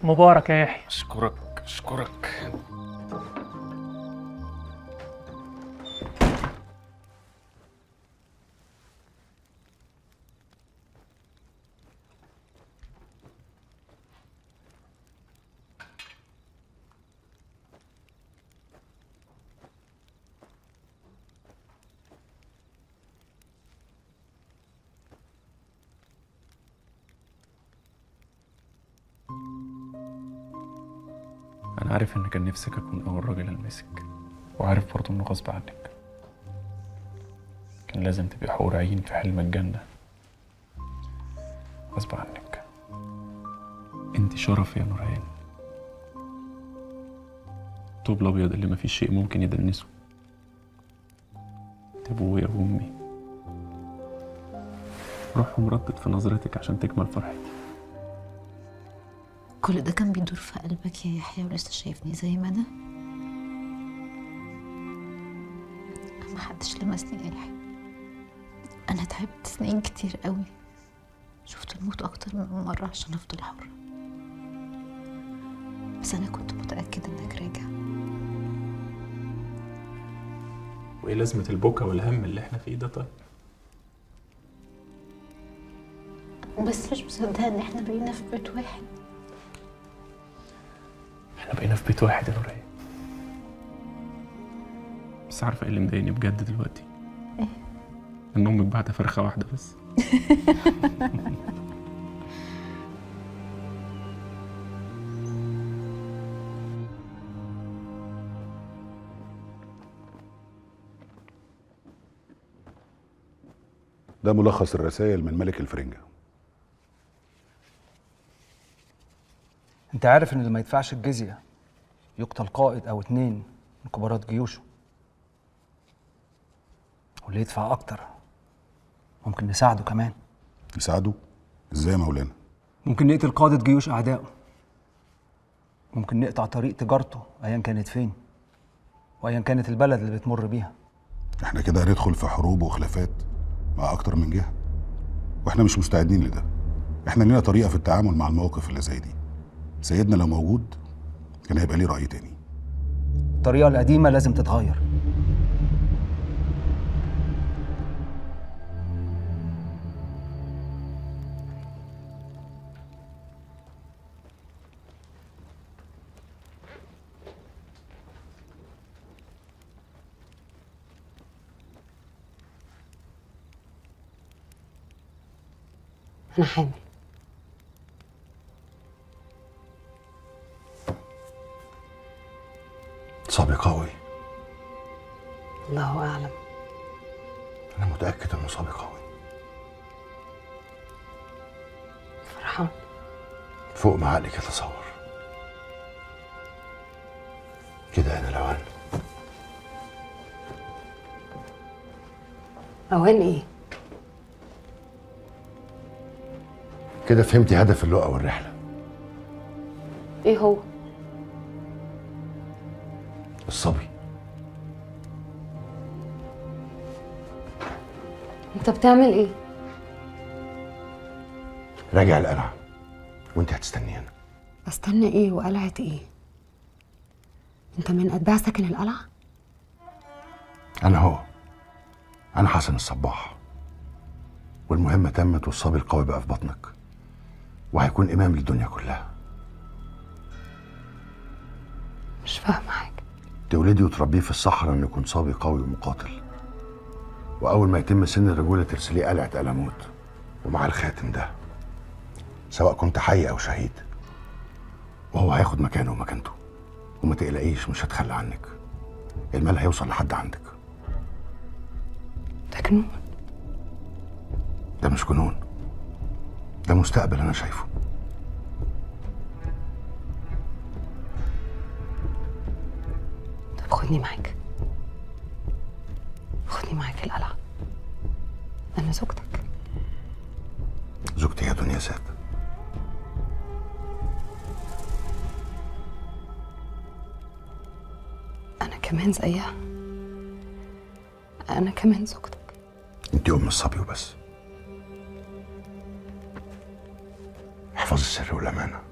مبارك يا يحيى اشكرك اشكرك أنا عارف إن كان نفسك أكون أول راجل ألمسك وعارف برضه إنه غصب عنك كان لازم تبقي حور عين في حلم الجنة غصب عنك انت شرف يا نورهان الطوب الأبيض اللي مفيش شيء ممكن يدنسه انت أبويا وأمي روحهم ردت في نظرتك عشان تكمل فرحتي كل ده كان بيدور في قلبك يا يحيى ولسه شايفني زي ما انا ما حدش لمسني يا يحيى انا تعبت سنين كتير قوي شفت الموت اكتر من مره عشان افضل حرة بس انا كنت متاكد انك راجع وإيه لازمة البكا والهم اللي إحنا فيه ده طيب؟ بس مش مصدقه ان احنا بقينا في بيت واحد احنا بقينا في بيت واحد يا نورهان بس عارفة ايه اللي مضايقني بجد دلوقتي؟ ايه؟ ان امك بعد فرخة واحدة بس ده ملخص الرسائل من ملك الفرنجة انت عارف ان اللي ما يدفعش الجزية يقتل قائد او اتنين من كبارات جيوشه واللي يدفع اكتر ممكن نساعده كمان يساعده ازاي يا مولانا ممكن نقتل قادة جيوش اعدائه ممكن نقطع طريق تجارته ايا كانت فين وايا كانت البلد اللي بتمر بيها احنا كده هندخل في حروب وخلافات مع اكتر من جهة واحنا مش مستعدين لده احنا لنا طريقة في التعامل مع المواقف اللي زي دي سيدنا لو موجود كان هيبقى ليه رأي تاني الطريقة القديمة لازم تتغير أنا حامل صبي قوي الله أعلم انا متاكد انه صبي قوي فرحان فوق ما عقلك يتصور كده انا لوان أوان إيه؟ كده فهمتي هدف اللقا والرحله إيه هو؟ الصبي أنت بتعمل إيه؟ راجع القلعه وانت هتستنينا استنى إيه وقلعة إيه؟ أنت من أتباع ساكن القلعة؟ انا هو انا حسن الصباح والمهمه تمت والصبي القوي بقى في بطنك وهيكون امام للدنيا كلها مش فاهمة حاجة تولدي وتربيه في الصحراء انه يكون صبي قوي ومقاتل واول ما يتم سن الرجوله ترسليه قلعه قلموت ومع الخاتم ده سواء كنت حي او شهيد وهو هياخد مكانه ومكانته وما تقلقيش مش هتخلى عنك المال هيوصل لحد عندك ده جنون ده مش جنون ده مستقبل انا شايفه طب خدني معاك خدني معاك القلعة أنا زوجتك زوجتي يا دنيا ذات أنا كمان زيها أنا كمان زوجتك انت ام الصبي وبس احفظي السر والامانه